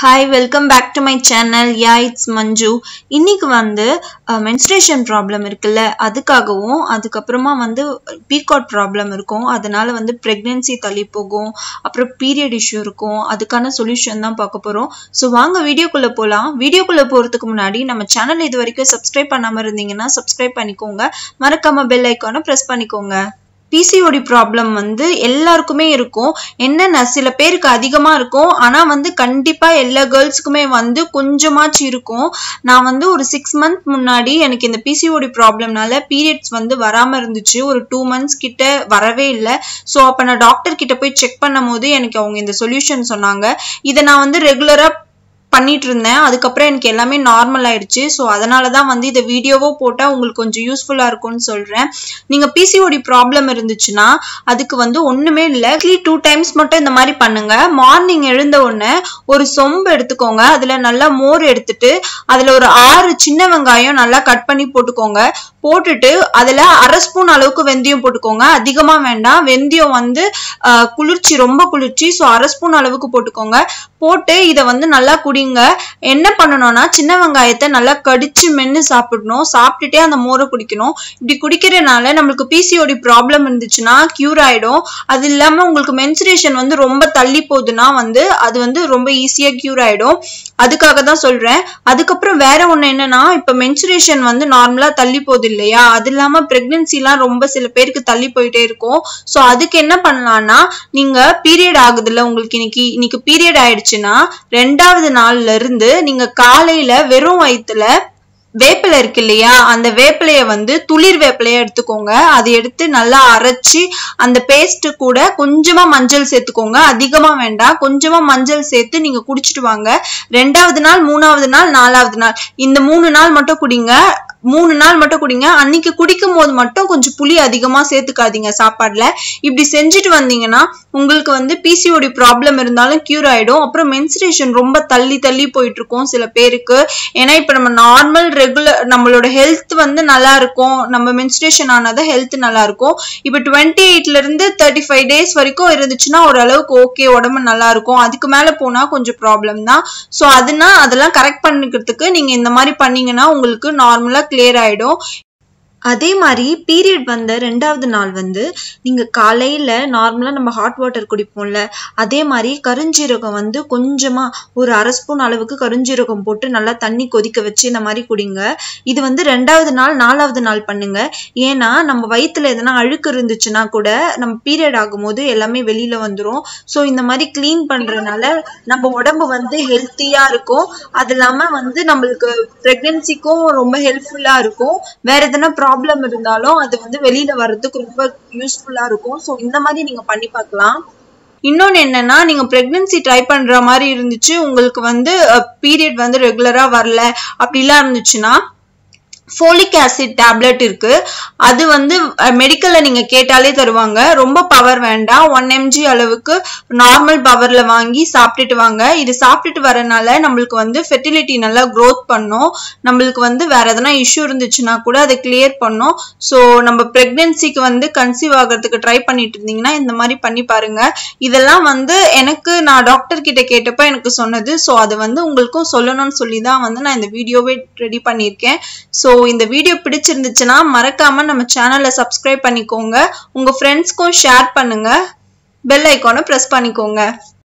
hi welcome back to my channel yeah it's Manju இன்னைக்கு வந்து menstruation problem இருக்குல்ல அதுக்காகவும் அதுக்கப்புறமா வந்து பீகாட் ப்ராப்ளம் இருக்கும் அதனால வந்து ப்ரெக்னென்சி தள்ளி போகும் அப்புறம் பீரியட் இஷ்யூ இருக்கும் அதுக்கான சொல்யூஷன் தான் பார்க்க போகிறோம் ஸோ வாங்க வீடியோக்குள்ளே போகலாம் வீடியோக்குள்ளே போகிறதுக்கு முன்னாடி நம்ம சேனல் இது வரைக்கும் சப்ஸ்கிரைப் பண்ணாமல் இருந்தீங்கன்னா சப்ஸ்கிரைப் பண்ணிக்கோங்க மறக்காம பெல் ஐக்கானை ப்ரெஸ் பண்ணிக்கோங்க பிசிஓடி ப்ராப்ளம் வந்து எல்லாருக்குமே இருக்கும் என்னென்ன சில பேருக்கு அதிகமாக இருக்கும் ஆனால் வந்து கண்டிப்பாக எல்லா கேர்ள்ஸுக்குமே வந்து கொஞ்சமாச்சு இருக்கும் நான் வந்து ஒரு சிக்ஸ் மந்த் முன்னாடி எனக்கு இந்த பிசிஓடி ப்ராப்ளம்னால பீரியட்ஸ் வந்து வராமல் இருந்துச்சு ஒரு டூ மந்த்ஸ் கிட்ட வரவே இல்லை ஸோ அப்போ நான் டாக்டர் கிட்ட போய் செக் பண்ணும் போது எனக்கு அவங்க இந்த சொல்யூஷன் சொன்னாங்க இதை நான் வந்து ரெகுலராக பண்ணிட்டு இருந்தேன் அதுக்கப்புறம் எனக்கு எல்லாமே நார்மல் ஆயிடுச்சு ஸோ அதனால தான் வந்து இதை வீடியோவோ போட்டால் உங்களுக்கு கொஞ்சம் யூஸ்ஃபுல்லாக இருக்கும்னு சொல்கிறேன் நீங்கள் பிசிஓடி ப்ராப்ளம் இருந்துச்சுன்னா அதுக்கு வந்து ஒன்றுமே இல்லை வீக்லி டூ டைம்ஸ் மட்டும் இந்த மாதிரி பண்ணுங்க மார்னிங் எழுந்த உடனே ஒரு சொம்பு எடுத்துக்கோங்க அதில் நல்லா மோர் எடுத்துட்டு அதில் ஒரு ஆறு சின்ன வெங்காயம் நல்லா கட் பண்ணி போட்டுக்கோங்க போட்டுட்டு அதில் அரை ஸ்பூன் அளவுக்கு வெந்தயம் போட்டுக்கோங்க அதிகமாக வேண்டாம் வெந்தயம் வந்து ஆஹ், குளிர்ச்சி ரொம்ப குளிர்ச்சி ஸோ அரை ஸ்பூன் அளவுக்கு போட்டுக்கோங்க போட்டு இதை வந்து நல்லா குடிங்க என்ன பண்ணணும்னா சின்ன வெங்காயத்தை நல்லா கடிச்சு மென்று சாப்பிடணும் சாப்பிட்டுட்டே அந்த மோரை குடிக்கணும் இப்படி குடிக்கிறனால நம்மளுக்கு பிசிஓடி ப்ராப்ளம் இருந்துச்சுன்னா க்யூர் ஆயிடும் அது இல்லாமல் உங்களுக்கு மென்சுரேஷன் வந்து ரொம்ப தள்ளி போகுதுன்னா வந்து அது வந்து ரொம்ப ஈஸியாக க்யூர் ஆயிடும் அதுக்காக தான் சொல்றேன் அதுக்கப்புறம் வேற ஒன்று என்னன்னா இப்போ மென்சுரேஷன் வந்து நார்மலாக தள்ளி போகுது இல்லையா அது இல்லாமல் ப்ரெக்னென்சிலாம் ரொம்ப சில பேருக்கு தள்ளி போயிட்டே இருக்கும் ஸோ அதுக்கு என்ன பண்ணலாம்னா நீங்க பீரியட் ஆகுதுல்ல உங்களுக்கு இன்னைக்கு இன்னைக்கு பீரியட் ஆயிடுச்சுன்னா ரெண்டாவது நாள்ல இருந்து நீங்க காலையில வெறும் வயித்துல வேப்பிலை இருக்கு இல்லையா அந்த வேப்பிலைய வந்து துளிர் வேப்பிலைய எடுத்துக்கோங்க அதை எடுத்து நல்லா அரைச்சி அந்த பேஸ்ட் கூட கொஞ்சமா மஞ்சள் சேர்த்துக்கோங்க அதிகமா வேண்டாம் கொஞ்சமா மஞ்சள் சேர்த்து நீங்க குடிச்சிட்டு வாங்க ரெண்டாவது நாள் மூணாவது நாள் நாலாவது நாள் இந்த மூணு நாள் மட்டும் குடிங்க மூணு நாள் மட்டும் குடிங்க அன்னைக்கு குடிக்கும் போது மட்டும் கொஞ்சம் புளி அதிகமா சேர்த்துக்காதீங்க சாப்பாடுல இப்படி செஞ்சுட்டு வந்தீங்கன்னா உங்களுக்கு வந்து பிசிஓடி ப்ராப்ளம் இருந்தாலும் கியூர் ஆயிடும் அப்புறம் மென்சுரேஷன் ரொம்ப தள்ளி தள்ளி போயிட்டு இருக்கும் சில பேருக்கு ஏன்னா இப்ப நம்ம நார்மல் ரெகுலர் நம்மளோட ஹெல்த் வந்து நல்லா இருக்கும் நம்ம மென்சுரேஷன் ஆனாதான் ஹெல்த் நல்லா இருக்கும் இப்ப டுவெண்ட்டி எயிட்ல இருந்து தேர்ட்டி ஃபைவ் டேஸ் வரைக்கும் இருந்துச்சுன்னா ஓரளவுக்கு ஓகே உடம்பு நல்லா இருக்கும் அதுக்கு மேல போனா கொஞ்சம் ப்ராப்ளம் தான் ஸோ அதுனா அதெல்லாம் கரெக்ட் பண்ணிக்கிறதுக்கு நீங்க இந்த மாதிரி பண்ணீங்கன்னா உங்களுக்கு நார்மலா கிளியர் ஆயிடும் அதே மாதிரி பீரியட் வந்த ரெண்டாவது நாள் வந்து நீங்க காலையில நார்மலா நம்ம ஹாட் வாட்டர் குடிப்போம்ல அதே மாதிரி கருஞ்சீரகம் வந்து கொஞ்சமா ஒரு அரை ஸ்பூன் அளவுக்கு கருஞ்சீரகம் போட்டு நல்லா தண்ணி கொதிக்க வச்சு இந்த மாதிரி குடிங்க இது வந்து ரெண்டாவது நாள் நாலாவது நாள் பண்ணுங்க ஏன்னா நம்ம வயித்துல எதனா அழுக்கு இருந்துச்சுன்னா கூட நம்ம பீரியட் ஆகும்போது எல்லாமே வெளியில வந்துரும் ஸோ இந்த மாதிரி க்ளீன் பண்றதுனால நம்ம உடம்பு வந்து ஹெல்த்தியா இருக்கும் அது இல்லாம வந்து நம்மளுக்கு ப்ரெக்னென்சிக்கும் ரொம்ப ஹெல்ப்ஃபுல்லா இருக்கும் வேற எதனா ப்ராப்ளம் இருந்தாலும் அது வந்து வெளியில வர்றதுக்கு ரொம்ப யூஸ்ஃபுல்லா இருக்கும் ஸோ இந்த மாதிரி நீங்க பண்ணி பார்க்கலாம் இன்னொன்று என்னன்னா நீங்க பிரெக்னன்சி ட்ரை பண்ற மாதிரி இருந்துச்சு உங்களுக்கு வந்து பீரியட் வந்து ரெகுலரா வரல அப்படிலாம் இருந்துச்சுன்னா ஃபோலிக் ஆசிட் டேப்லெட் இருக்கு அது வந்து மெடிக்கல்ல நீங்க கேட்டாலே தருவாங்க ரொம்ப பவர் வேண்டாம் ஒன் எம்ஜி அளவுக்கு நார்மல் பவர்ல வாங்கி சாப்பிட்டுட்டு வாங்க இது சாப்பிட்டுட்டு வரனால நம்மளுக்கு வந்து ஃபெர்டிலிட்டி நல்லா க்ரோத் பண்ணும் நம்மளுக்கு வந்து வேற எதனா இஷ்யூ இருந்துச்சுன்னா கூட அதை கிளியர் பண்ணும் ஸோ நம்ம பிரெக்னன்சிக்கு வந்து கன்சீவ் ஆகிறதுக்கு ட்ரை பண்ணிட்டு இருந்தீங்கன்னா இந்த மாதிரி பண்ணி பாருங்க இதெல்லாம் வந்து எனக்கு நான் டாக்டர் கிட்ட கேட்டப்ப எனக்கு சொன்னது ஸோ அது வந்து உங்களுக்கும் சொல்லணும்னு சொல்லி தான் வந்து நான் இந்த வீடியோவே ரெடி பண்ணியிருக்கேன் ஸோ இந்த வீடியோ பிடிச்சிருந்துச்சுன்னா மறக்காம நம்ம சேனலை சப்ஸ்கிரைப் பண்ணிக்கோங்க உங்க ஃப்ரெண்ட்ஸ்க்கும் ஷேர் பண்ணுங்க பெல் ஐக்கானை ப்ரெஸ் பண்ணிக்கோங்க